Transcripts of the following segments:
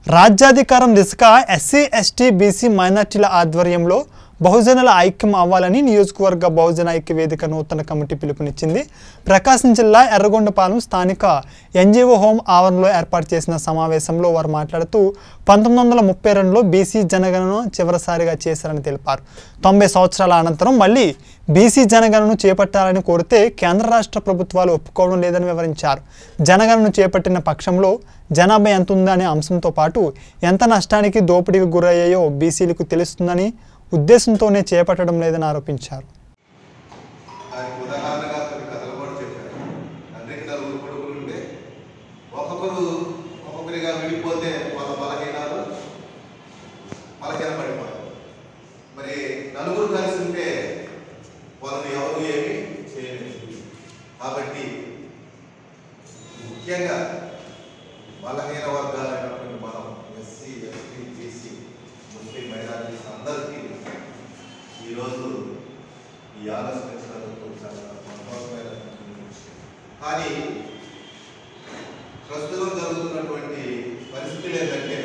రాజ్యాధికారం దిశగా SC ST BC మైనార్టీల ఆధ్వర్యంలో బహుజనుల ఐక్యం అవ్వాలని నియోజకవర్గ బహుజన ఐక్య వేదిక నూతన కమిటీ పిలుపునిచ్చింది ప్రకాశం జిల్లా ఎర్రగొండపాలెం స్థానిక ఎన్జీఓ హోం ఆవరణలో ఏర్పాటు చేసిన సమావేశంలో వారు మాట్లాడుతూ పంతొమ్మిది వందల ముప్పై రెండులో బీసీ జనగణన చివరిసారిగా చేశారని తెలిపారు తొంభై సంవత్సరాల అనంతరం మళ్ళీ బీసీ జనగణను చేపట్టాలని కోరితే కేంద్ర రాష్ట్ర ప్రభుత్వాలు ఒప్పుకోవడం లేదని వివరించారు జనగణను చేపట్టిన పక్షంలో జనాభా ఎంత ఉందనే అంశంతో పాటు ఎంత నష్టానికి దోపిడీకి గురయ్యాయో బీసీలకు తెలుస్తుందని ఉద్దేశంతోనే చేపట్టడం లేదని ఆరోపించారు దానికి ఉదాహరణగా కొన్ని కథలు కూడా చెప్పారు తండ్రికి నలుగురు కొడుకులు ఉంటే ఒక్కొక్కరు ఒక్కొక్కరిగా విడిపోతే వాళ్ళ బలహీనాలు బలహీన పడిపోతారు మరి నలుగురు కలిసి ఉంటే వాళ్ళని ఎవరు ఏమి చేయలేదు కాబట్టి ముఖ్యంగా బలహీన వర్గాలైనటువంటి మనం SC ST BC Muslim minorities అందరికీ ఈరోజు ఈ ఆలోచించినందుకు చాలా సంతోషమైన విషయం. కానీ ప్రస్తుతం జరుగుతున్నటువంటి పరిస్థితులు ఏంటంటే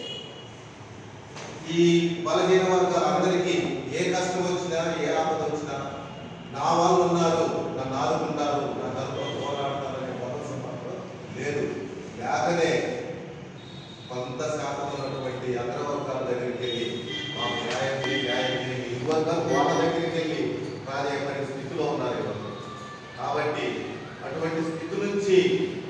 ఈ బలహీన వర్గాలందరికీ ఏ కష్టం వచ్చినా ఏ ఆపద వచ్చినా నా వాళ్ళు ఉన్నారు నన్ను ఆదుకుంటారు నా తరపున పోరాడతారనే భరోసా మాత్రం లేదు లేకనే కొంత శాతం ఉన్నటువంటి అగ్రవర్గాల దగ్గరికి వెళ్ళి మాకు న్యాయం చేయి న్యాయం చేయి ఇరు వర్గాలు వాళ్ళ దగ్గరికి వెళ్ళి రాజేయమనే స్థితిలో ఉన్నారు ఇవాళ. కాబట్టి అటువంటి స్థితి నుంచి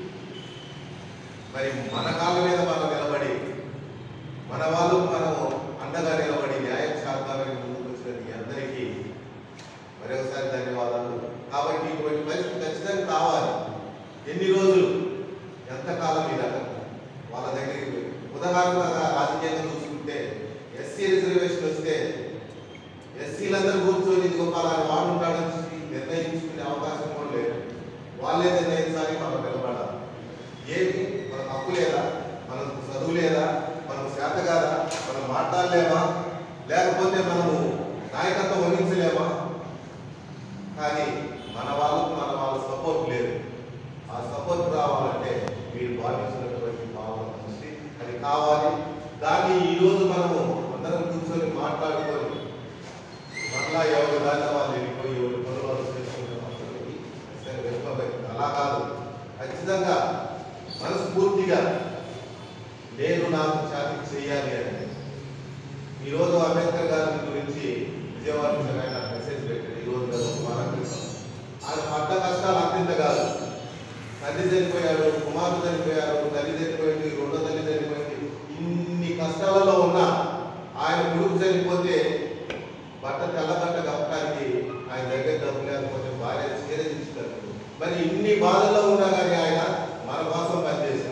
మరి మన కాళ్ళ మీద మనం నిలబడి మన వాళ్ళు మనం అండగా నిలబడి న్యాయం సాధారణ ముందుకు వచ్చిన మీ అందరికీ మరొకసారి ధన్యవాదాలు కాబట్టి ఇటువంటి పరిస్థితి ఖచ్చితంగా కావాలి ఎన్ని రోజులు ఎంతకాలం ఇలా వాళ్ళ దగ్గరికి పోయి. ఉదాహరణగా రాజకీయంగా చూసుకుంటే ఎస్సీ రిజర్వేషన్ వస్తే ఎస్సీలందరూ కూర్చొని ఇదిగో పలానా వాడు ఉంటాడని చెప్పి నిర్ణయించుకునే అవకాశం కూడా లేదు వాళ్ళే నిర్ణయించాలి మనం నిలబడాలి ఏమి మన హక్కు లేదా మనకు చదువు లేదా మనకు చేత కాదా మనం మాట్లాడలేమా లేకపోతే మనము నాయకత్వం వహించలేమా కానీ మన వాళ్ళకు మన వాళ్ళ సపోర్ట్ లేదు ఆ సపోర్ట్ రావాలంటే మీరు భావించినటువంటి భావన నుంచి అది కావాలి దాన్ని ఈరోజు మనము అందరం కూర్చొని మాట్లాడుకొని మళ్ళా ఎవరు దాకా వాళ్ళు వెళ్ళిపోయి ఎవరు పనులు వాళ్ళు చేసుకుంటాం అసలు వెళ్ళిపోలేదు అలా కాదు ఖచ్చితంగా మనస్ఫూర్తిగా నేను నాకు ఛాతి చేయాలి అని ఈరోజు అంబేద్కర్ గారి గురించి విజయవాడ నుంచి ఆయన మెసేజ్ పెట్టాడు ఈరోజు కదా ఒక వారం క్రితం ఆయన పడ్డ కష్టాలు అంతింత కాదు తల్లి చనిపోయాడు కుమారుడు చనిపోయాడు తల్లి చనిపోయింది రెండో తల్లి చనిపోయింది ఇన్ని కష్టాలలో ఉన్నా ఆయన కొడుకు చనిపోతే బట్ట తెల్ల బట్ట కప్పడానికి ఆయన దగ్గర డబ్బు లేకపోతే భార్య చీర ఇచ్చుతారు మరి ఇన్ని బాధల్లో ఉన్నా కానీ ఆయన మన కోసం పనిచేశారు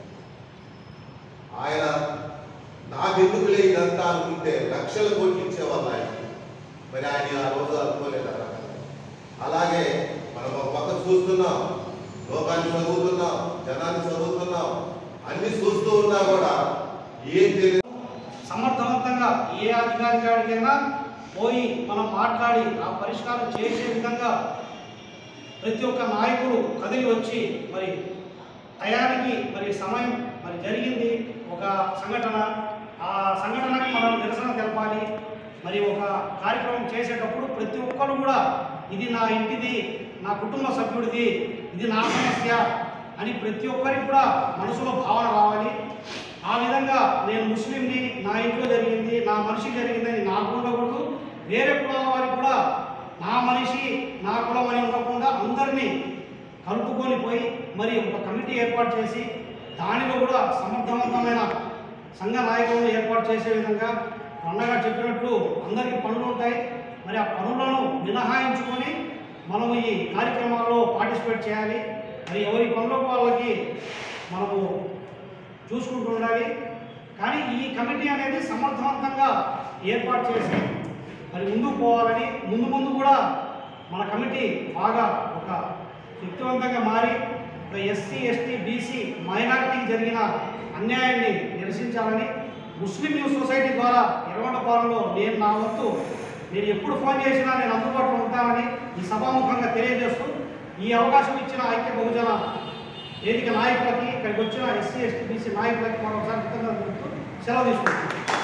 ఆయన నాకెందుకులే ఇదంతా అనుకుంటే లక్షల కోట్లు ఇచ్చేవాళ్ళు ఆయన మరి ఆయన ఆ రోజు అనుకోలేదు అలా అలాగే మనం ఒక పక్క చూస్తున్నాం లోకాన్ని చదువుతున్నాం జనాన్ని చదువుతున్నాం అన్ని చూస్తూ ఉన్నా కూడా ఏం తెలియదు సమర్థవంతంగా ఏ అధికారి కాడికైనా పోయి మనం మాట్లాడి ఆ పరిష్కారం చేసే విధంగా ప్రతి ఒక్క నాయకుడు కదిలి వచ్చి మరి టయానికి మరి సమయం మరి జరిగింది ఒక సంఘటన ఆ సంఘటనకి మనం నిరసన తెలపాలి మరి ఒక కార్యక్రమం చేసేటప్పుడు ప్రతి ఒక్కరు కూడా ఇది నా ఇంటిది నా కుటుంబ సభ్యుడిది ఇది నా సమస్య అని ప్రతి ఒక్కరికి కూడా మనసులో భావన రావాలి ఆ విధంగా నేను ముస్లింని నా ఇంట్లో జరిగింది నా మనిషి జరిగిందని నాకు ఉండకూడదు వేరే కులాల వారికి కూడా నా మనిషి నా కులం అని ఉండకుండా అందరినీ కలుపుకొని పోయి మరి ఒక కమిటీ ఏర్పాటు చేసి దానిలో కూడా సమర్థవంతమైన సంఘ నాయకులను ఏర్పాటు చేసే విధంగా అన్నగా చెప్పినట్లు అందరికీ పనులు ఉంటాయి మరి ఆ పనులను మినహాయించుకొని మనము ఈ కార్యక్రమాల్లో పార్టిసిపేట్ చేయాలి మరి ఎవరి పనులకు వాళ్ళకి మనము చూసుకుంటూ ఉండాలి కానీ ఈ కమిటీ అనేది సమర్థవంతంగా ఏర్పాటు చేసి మరి ముందుకు పోవాలని ముందు ముందు కూడా మన కమిటీ బాగా ఒక శక్తివంతంగా మారి ఒక ఎస్సీ ఎస్టీ బీసీ మైనారిటీకి జరిగిన అన్యాయాన్ని నిరసించాలని ముస్లిం యూత్ సొసైటీ ద్వారా ఎర్రగొండపాలెంలో నేను నా వంతు నేను ఎప్పుడు ఫోన్ చేసినా నేను అందుబాటులో ఉంటానని ఈ సభాముఖంగా తెలియజేస్తూ ఈ అవకాశం ఇచ్చిన ఐక్య బహుజన వేదిక నాయకులకి ఇక్కడికి వచ్చిన ఎస్సీ ఎస్టీ బీసీ నాయకులకి మరొకసారి కృతజ్ఞతలు తెలుపుతూ సెలవు తీసుకుంటున్నాను